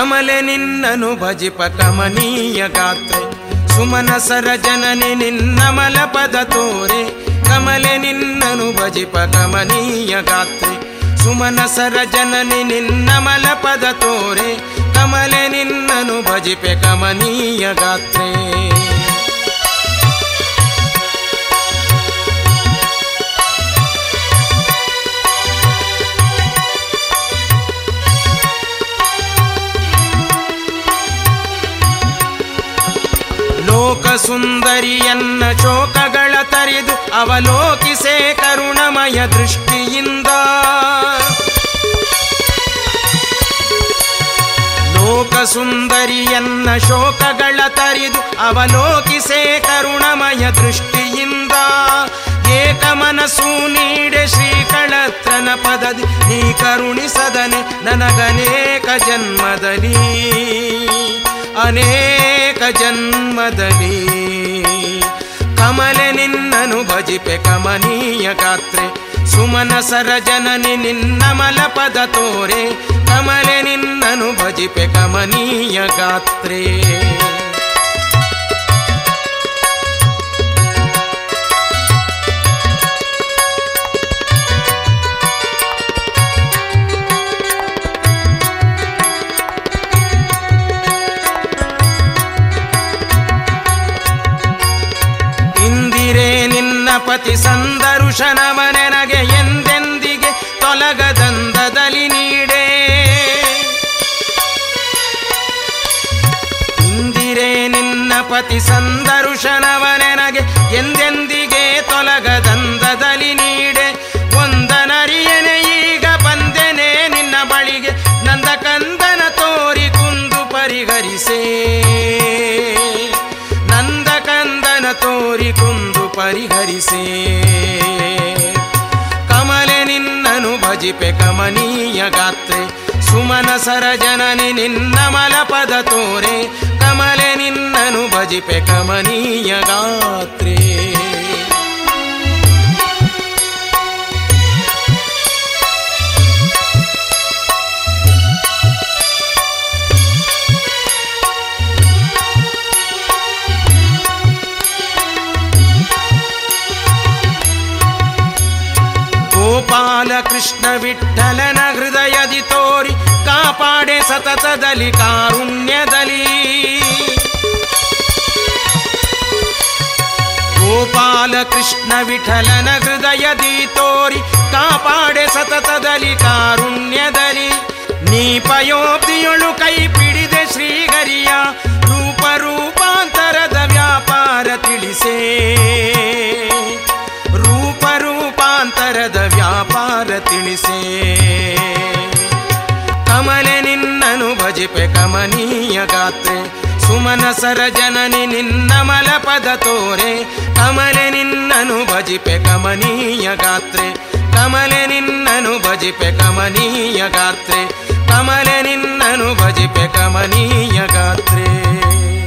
ಕಮಲೆ ನಿನ್ನನು ಭಜಿಪ ಕಮನೀಯ ಗಾತ್ರೆ ಸುಮನಸರ ಜನನಿ ನಿನ್ನ ಮಲಪದ ತೋರೆ ಕಮಲೆ ನಿನ್ನನು ಭಜಿಪ ಕಮನೀಯ ಗಾತ್ರೆ ಸುಮನಸರ ಜನನಿ ನಿನ್ನ ಮಲಪದ ತೋರೆ ಕಮಲೆ ನಿನ್ನನು ಭಜಿಪೆ ಕಮನೀಯ ಗಾತ್ರೆ ಲೋಕ ಸುಂದರಿಯನ್ನ ಶೋಕಗಳ ತರಿದು ಅವಲೋಕಿಸೆ ಕರುಣಮಯ ದೃಷ್ಟಿಯಿಂದ ಲೋಕ ಸುಂದರಿಯನ್ನ ಶೋಕಗಳ ತರಿದು ಅವಲೋಕಿಸೆ ಕರುಣಮಯ ದೃಷ್ಟಿಯಿಂದ ಏಕ ಮನಸ್ಸು ನೀಡೆ ಶ್ರೀಕಳತ್ರನ ಪದದಿ ನೀ ಕರುಣಿಸದನೆ ನನಗನೇಕ ಜನ್ಮದಲ್ಲಿ ಅನೇಕ ಜನ್ಮದಲ್ಲಿ ಕಮಲೆ ನಿನ್ನನು ಭಜಿಪೆ ಕಮನೀಯ ಗಾತ್ರೆ ಸುಮನಸರ ಜನನಿ ನಿನ್ನ ಮಲಪದ ತೋರೆ ಕಮಲೆ ನಿನ್ನನು ಭಜಿಪೆ ಕಮನೀಯ ಗಾತ್ರೆ ಇಂದಿರೇ ನಿನ್ನ ಪತಿ ಸಂದರುಶನವ ನನಗೆ ಎಂದೆಂದಿಗೆ ತೊಲಗದಂದದಲ್ಲಿ ನೀಡೆ ಇಂದಿರೇ ನಿನ್ನ ಪತಿ ಸಂದರುಶನವ ನನಗೆ ಎಂದೆಂದಿಗೆ ತೊಲಗದಂದದಲ್ಲಿ ನೀಡೆ ಒಂದನರಿಯನೆ ಈಗ ಬಂದೆನೆ ನಿನ್ನ ಬಳಿಗೆ ನಂದ ಕಂದನ ತೋರಿ ಕುಂದು ಪರಿಹರಿಸೇ ನಂದ ಕಂದನ ತೋರಿ ಕುಂದು ಪರಿಹರಿಸೇ ಕಮಲೆ ನಿನ್ನನು ಭಜಿಪೆ ಕಮನೀಯ ಗಾತ್ರೆ ಸುಮನಸರ ಜನನಿ ನಿನ್ನ ಮಲಪದ ತೋರೆ ಕಮಲೆ ನಿನ್ನನು ಭಜಿಪೆ ಕಮನೀಯ ಗಾತ್ರೆ ಗೋಪಾಲ ಕೃಷ್ಣ ವಿಠಲನ ಹೃದಯದಿ ತೋರಿ ಕಾಪಾಡೆ ಸತತದಲ್ಲಿ ಕಾರುಣ್ಯದಲ್ಲಿ ಗೋಪಾಲ ಕೃಷ್ಣ ವಿಠಲನ ಹೃದಯದಿ ತೋರಿ ಕಾಪಾಡೆ ಸತತದಲ್ಲಿ ಕಾರುಣ್ಯದಲ್ಲಿ ನೀ ಪಯೋಬ್ದಿಯೊಳು ಕೈ ಪಿಡಿದೆ ಶ್ರೀಗರಿಯ ರೂಪ ರೂಪಾಂತರದ ವ್ಯಾಪಾರ ತಿಳಿಸೇ ರೂಪ ರೂಪಾಂತರದ ವ್ಯಾಪಾರ ತಿಳಿಸೇ ಕಮಲೆ ನಿನ್ನನು ಭಜಿಪೆ ಕಮನೀಯ ಗಾತ್ರೆ ಸುಮನಸರ ಜನನಿ ನಿನ್ನ ಮಲಪದ ತೋರೆ ಕಮಲೆ ನಿನ್ನನು ಭಜಿಪೆ ಕಮನೀಯ ಗಾತ್ರೆ ಕಮಲೆ ನಿನ್ನನು ಭಜಿಪೆ ಕಮನೀಯ ಗಾತ್ರೆ ಕಮಲೆ ನಿನ್ನನು ಭಜಿಪೆ ಕಮನೀಯ ಗಾತ್ರೆ